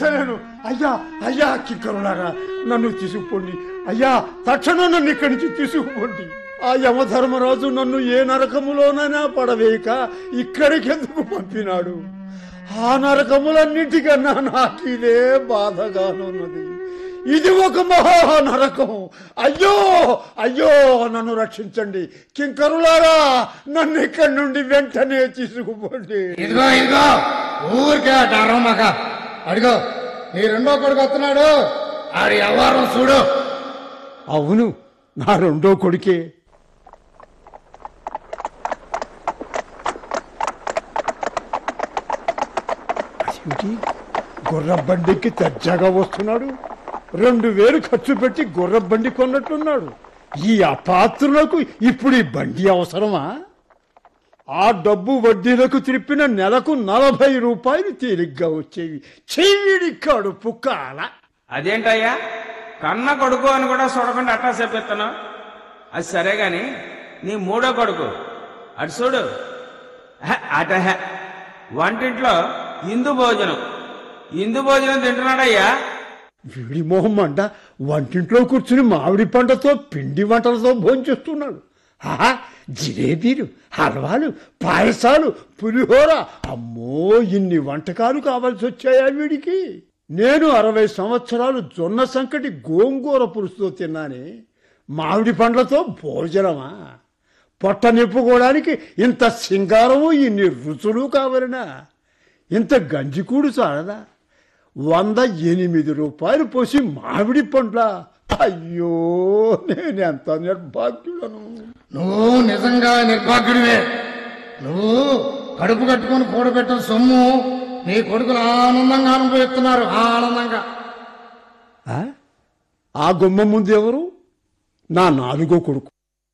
తట్టుకోలేను అయ్యా అయ్యా కిక్కరులారా నన్ను తీసుకుపోండి అయ్యా తక్షణం నన్ను ఇక్కడి నుంచి తీసుకుపోండి ఆ యమధర్మరాజు నన్ను ఏ నరకములోనైనా పడవేయక ఇక్కడికి ఎందుకు పంపినాడు ఆ నరకములన్నింటికన్నా నాకు ఇదే బాధగానున్నది ఇది ఒక మహా నరకం అయ్యో అయ్యో నన్ను రక్షించండి కింకరులారా నన్ను ఇక్కడి నుండి వెంటనే తీసుకుపోండి ఇదిగో ఇదిగో ఊరికే అట అరవమాక అడిగో నీ రెండో కొడుకు వస్తున్నాడు ఆడి వ్యవహారం చూడు అవును నా రెండో కొడుకే అదేమిటి గుర్రబండికి తజ్జాగా వస్తున్నాడు రెండు వేలు ఖర్చు పెట్టి గుర్రబండి కొన్నట్టున్నాడు ఈ అపాత్రులకు ఇప్పుడు ఈ బండి అవసరమా ఆ డబ్బు వడ్డీలకు తిరిపిన నెలకు నలభై రూపాయలు తేలిగ్గా వచ్చేవి చెయ్యిడి కడుపు కాల అదేంటయ్యా కన్న కొడుకు అని కూడా చూడకుండా అట్టా చెప్పేస్తాను అది సరే గాని నీ మూడో కొడుకు అటు చూడు హ, అట హ. వంటింట్లో ఇందు భోజనం ఇందు భోజనం తింటున్నాడయ్యా వీడి మొహం అంట వంటింట్లో కూర్చుని మామిడి పంటతో పిండి వంటలతో భోంచేస్తున్నాడు ఆహా జిలేబీలు హల్వాలు పాయసాలు పులిహోర అమ్మో ఇన్ని వంటకాలు కావాల్సి వచ్చాయా వీడికి నేను అరవై సంవత్సరాలు జొన్న సంకటి గోంగూర పులుసుతో తిన్నానే మామిడి పండ్లతో భోజనమా పొట్ట నింపుకోవడానికి ఇంత సింగారము ఇన్ని రుచులు కావాలనా ఇంత గంజికూడు చాలదా వంద ఎనిమిది రూపాయలు పోసి మామిడి పండ్ల అయ్యో నేను ఎంత నిర్భాగ్యులను నువ్వు నిజంగా నిర్భాగ్యుడివే నువ్వు కడుపు కట్టుకొని కూడబెట్టిన సొమ్ము నీ కొడుకులు ఆనందంగా అనుభవిస్తున్నారు ఆనందంగా ఆ? ఆ గుమ్మ ముందు ఎవరు నా నాలుగో కొడుకు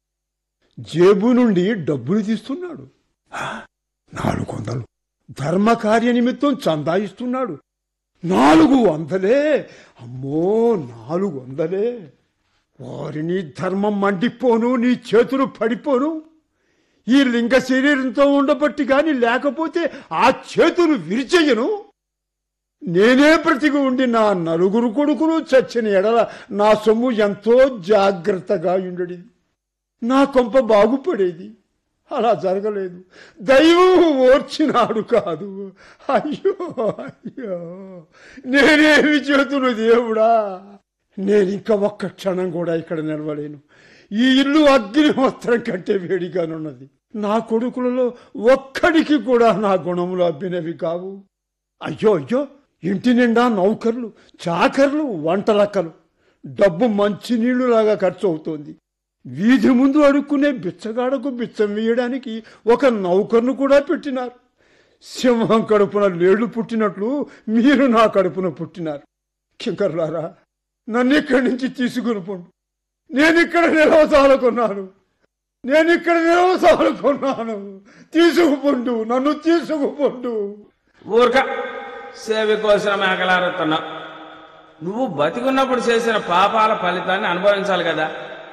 జేబు నుండి డబ్బులు తీస్తున్నాడు ఆ? నాలుగు వందలు ధర్మకార్య నిమిత్తం చందా ఇస్తున్నాడు నాలుగు వందలే అమ్మో నాలుగు వందలే వారిని ధర్మం మండిపోను నీ చేతులు పడిపోను ఈ లింగ శరీరంతో ఉండబట్టి గాని లేకపోతే ఆ చేతులు విరిచేయను నేనే బ్రతికి ఉండి నా నలుగురు కొడుకులు చచ్చిన ఎడల నా సొమ్ము ఎంతో జాగ్రత్తగా ఉండేది నా కొంప బాగుపడేది అలా జరగలేదు దైవం ఓర్చినాడు కాదు అయ్యో అయ్యో నేనేమి చేతులు దేవుడా నేను ఇంకా ఒక్క క్షణం కూడా ఇక్కడ నిలవలేను ఈ ఇల్లు అగ్నిహోత్రం కంటే వేడిగానున్నది నా కొడుకులలో ఒక్కడికి కూడా నా గుణములు అబ్బినవి కావు అయ్యో అయ్యో ఇంటి నిండా నౌకర్లు చాకర్లు వంటలక్కలు డబ్బు మంచినీళ్లులాగా ఖర్చు అవుతోంది వీధి ముందు అడుక్కునే బిచ్చగాడకు బిచ్చం వేయడానికి ఒక నౌకర్ను కూడా పెట్టినారు సింహం కడుపున లేళ్లు పుట్టినట్లు మీరు నా కడుపున పుట్టినారు కింకర్లారా నన్ను ఇక్కడి నుంచి తీసుకుని పోండి నేను ఇక్కడ నిలవసాలకున్నాను నేను ఇక్కడ నిలవసాలకున్నాను తీసుకుపోండు నన్ను తీసుకుపోండు ఊరక సేవి కోసిన మేకలారుతున్నావు నువ్వు బతికున్నప్పుడు చేసిన పాపాల ఫలితాన్ని అనుభవించాలి కదా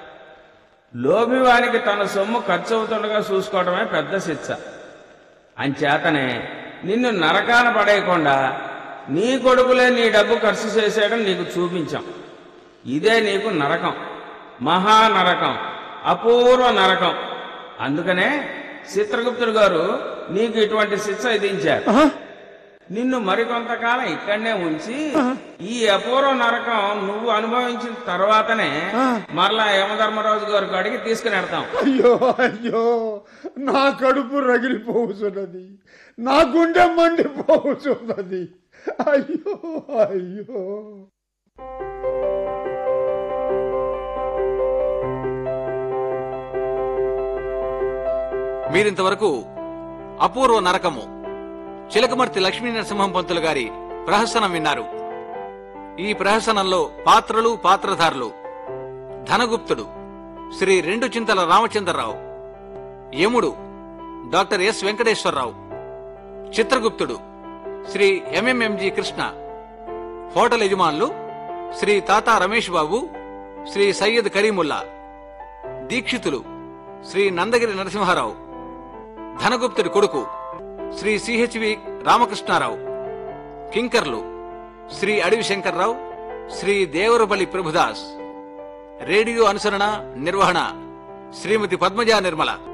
లోభివానికి తన సొమ్ము ఖర్చు అవుతుండగా చూసుకోవడమే పెద్ద శిక్ష అంచేతనే నిన్ను నరకాన పడేయకుండా నీ కొడుకులే నీ డబ్బు ఖర్చు చేసేయడం నీకు చూపించాం ఇదే నీకు నరకం మహా నరకం అపూర్వ నరకం అందుకనే చిత్రగుప్తుడు గారు నీకు ఇటువంటి శిక్ష విధించారు ఆహా, నిన్ను మరికొంతకాలం ఇక్కడనే ఉంచి ఈ అపూర్వ నరకం నువ్వు అనుభవించిన తర్వాతనే మరలా యమధర్మరాజు గారి కాడికి తీసుకుని వెడతాం అయ్యో అయ్యో నా కడుపు రగిలిపోతున్నది నా గుండె మండిపోతున్నది అయ్యో అయ్యో మీరింతవరకు అపూర్వ నరకము చిలకమర్తి లక్ష్మీ నరసింహం పంతులు గారి ప్రహసనం విన్నారు ఈ ప్రహసనంలో పాత్రలు పాత్రధారులు ధనగుప్తుడు శ్రీ రెండు చింతల రామచంద్రరావు యముడు డాక్టర్ ఎస్ వెంకటేశ్వరరావు చిత్రగుప్తుడు శ్రీ ఎంఎంఎంజి కృష్ణ హోటల్ యజమానులు శ్రీ తాతా రమేష్ బాబు శ్రీ సయ్యద్ కరీముల్లా దీక్షితులు శ్రీ నందగిరి నరసింహారావు ధనగుప్తుడి కొడుకు శ్రీ సిహెచ్వి రామకృష్ణారావు కింకర్లు శ్రీ అడవి శంకర్రావు శ్రీ దేవరపల్లి ప్రభుదాస్ రేడియో అనుసరణ నిర్వహణ శ్రీమతి పద్మజా నిర్మల